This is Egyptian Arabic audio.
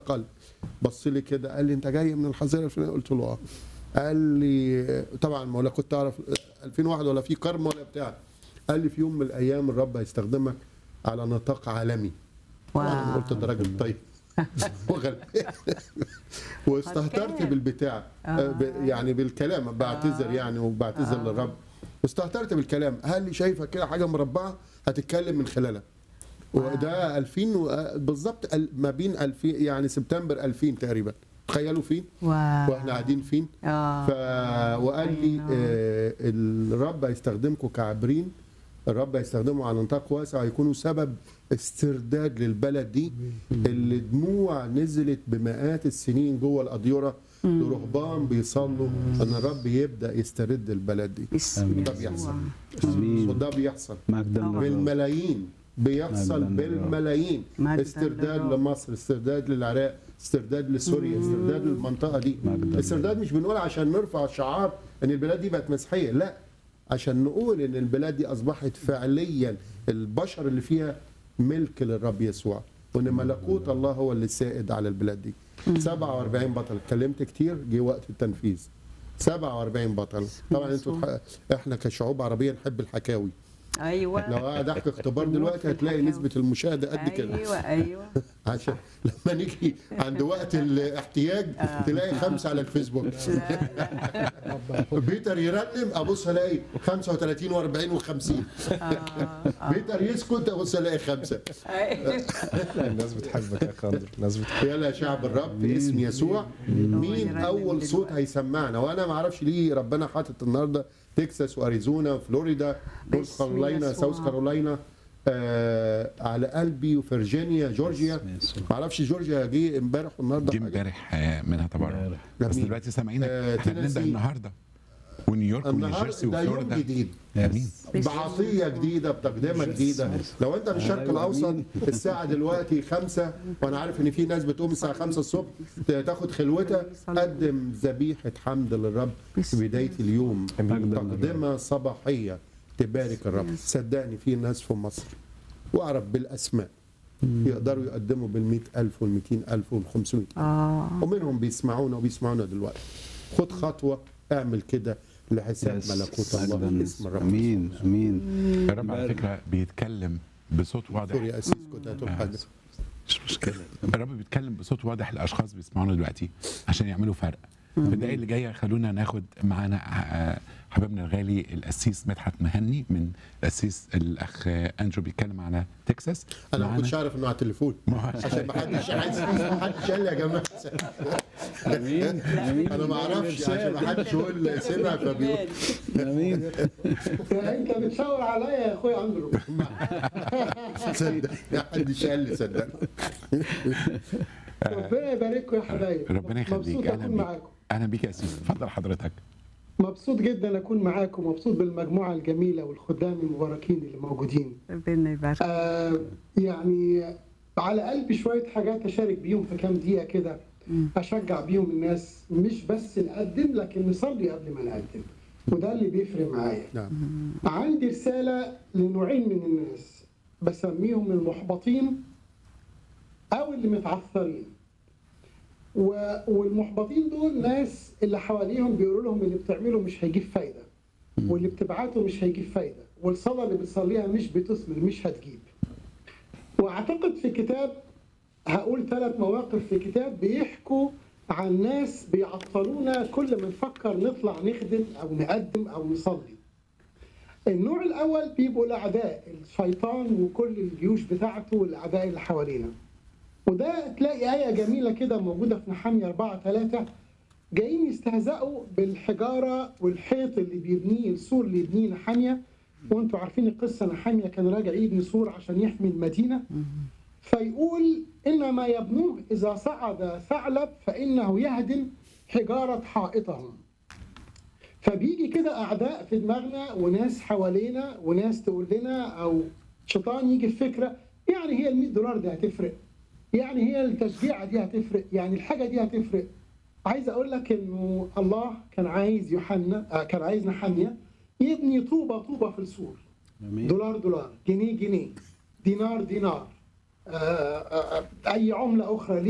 قال بص لي كده قال لي انت جاي من الحظيره الفلانيه قلت له اه قال لي طبعا ما ولا كنت اعرف 2001 ولا في كرم ولا بتاع قال لي في يوم من الايام الرب هيستخدمك على نطاق عالمي طبعا أنا قلت ده راجل طيب وغلبان واستهترت غلبان. بالبتاع آه. ب- يعني بالكلام بعتذر يعني وبعتذر آه. للرب واستهترت بالكلام قال لي شايفه كده حاجه مربعه هتتكلم من خلالها وده 2000 و- بالظبط ال- ما بين 2000 يعني سبتمبر 2000 تقريبا تخيلوا فين واو واحنا قاعدين فين اه ف... وقال لي أي نعم. آه الرب هيستخدمكم كعابرين الرب هيستخدمه على نطاق واسع هيكونوا سبب استرداد للبلد دي اللي دموع نزلت بمئات السنين جوه الأديرة لرهبان بيصلوا ان الرب يبدا يسترد البلد دي باسم ده يسوع. بيحصل آمين. وده بيحصل مجدا طبعاً. للرب بالملايين بيحصل مجداً للرب. بالملايين مجداً استرداد للرب. لمصر استرداد للعراق استرداد لسوريا استرداد للمنطقه دي مجداً استرداد مش بنقول عشان نرفع شعار ان البلاد دي بقت مسيحيه لا عشان نقول ان البلاد دي اصبحت فعليا البشر اللي فيها ملك للرب يسوع وان ملكوت الله هو اللي سائد على البلاد دي 47 بطل اتكلمت كتير جه وقت التنفيذ 47 بطل طبعا انتوا تح- احنا كشعوب عربيه نحب الحكاوي ايوه لو قاعد احكي اختبار دلوقتي هتلاقي نسبه المشاهده قد كده ايوه ايوه عشان لما نيجي عند وقت الاحتياج تلاقي خمسه على الفيسبوك بيتر يرنم ابص الاقي 35 و40 و50 بيتر يسكت ابص الاقي خمسه لا الناس بتحبك يا خاندر الناس بتحبك يلا يا شعب الرب باسم يسوع مين يرنم اول صوت دلوقتي. هيسمعنا وانا ما اعرفش ليه ربنا حاطط النهارده تكساس واريزونا فلوريدا نورث باسم كارولاينا يسوع. ساوث كارولاينا آه على قلبي وفرجينيا جورجيا باسم يسوع. ما اعرفش جورجيا جه امبارح والنهارده جه حاجة. امبارح آه، منها تبرع امبارح. بس جميل. دلوقتي سامعينك آه، احنا بنبدا تينيسي. النهارده ونيويورك ونيوجيرسي النهارده ده يوم وفلوريدا جديد امين بعطيه جديده بتقدمه جديده لو انت في الشرق أيوة، الاوسط أمين. الساعه دلوقتي خمسة وانا عارف ان في ناس بتقوم الساعه خمسة الصبح تاخد خلوتها قدم ذبيحه حمد للرب في بدايه اليوم أمين. تقدمه صباحيه تبارك الرب صدقني في ناس في مصر واعرف بالاسماء يقدروا يقدموا بال ألف وال ألف وال 500 اه ومنهم بيسمعونا وبيسمعونا دلوقتي خد خطوه اعمل كده لحساب يس. ملكوت الله مجداً. باسم الرب امين امين الرب على فكره بيتكلم بصوت واضح سوري يا اسيس كنت هتقول حاجه مش مشكله الرب بيتكلم بصوت واضح لاشخاص بيسمعونا دلوقتي عشان يعملوا فرق في الدقايق اللي جايه خلونا ناخد معانا آه، حبيبنا الغالي القسيس مدحت مهني من القسيس الاخ آه، اندرو بيتكلم على تكساس انا ما معانا- كنتش اعرف انه على التليفون ما هو عشان ما حدش عايز ما حدش قال لي يا جماعه امين امين انا ما اعرفش عشان ما حدش يقول سمع فبيقول امين انت بتشاور عليا يا اخويا اندرو صدق ما حدش قال لي صدق ربنا يبارككم يا حبايب ربنا مبسوط يخليك اهلا اكون بيك معاكم اهلا بيك يا قسيس اتفضل حضرتك مبسوط جدا اكون معاكم مبسوط بالمجموعه الجميله والخدام المباركين اللي موجودين ربنا يبارك آه يعني على قلبي شويه حاجات اشارك بيهم في كام دقيقه كده اشجع بيهم الناس مش بس نقدم لكن نصلي قبل ما نقدم وده اللي بيفرق معايا نعم عندي رسالة لنوعين من الناس بسميهم المحبطين أو اللي متعثرين و- والمحبطين دول ناس اللي حواليهم بيقولوا لهم اللي بتعمله مش هيجيب فايدة واللي بتبعته مش هيجيب فايدة والصلاة اللي بتصليها مش بتثمر مش هتجيب وأعتقد في كتاب هقول ثلاث مواقف في كتاب بيحكوا عن ناس بيعطلونا كل ما نفكر نطلع نخدم أو نقدم أو نصلي النوع الاول بيبقوا الاعداء الشيطان وكل الجيوش بتاعته والاعداء اللي حوالينا وده تلاقي ايه جميله كده موجوده في نحمية 4 3 جايين يستهزئوا بالحجاره والحيط اللي بيبنيه السور اللي يبنيه نحمية وانتوا عارفين القصه نحمية كان راجع يبني سور عشان يحمي المدينه فيقول ان ما يبنوه اذا صعد ثعلب فانه يهدم حجاره حائطهم فبيجي كده اعداء في دماغنا وناس حوالينا وناس تقول لنا او شيطان يجي في فكره يعني هي ال 100 دولار دي هتفرق يعني هي التشجيعه دي هتفرق يعني الحاجه دي هتفرق عايز اقول لك انه الله كان عايز يوحنا آه كان عايز نحمية يبني طوبه طوبه في السور امين دولار دولار جنيه جنيه دينار دينار آه آه آه اي عمله اخرى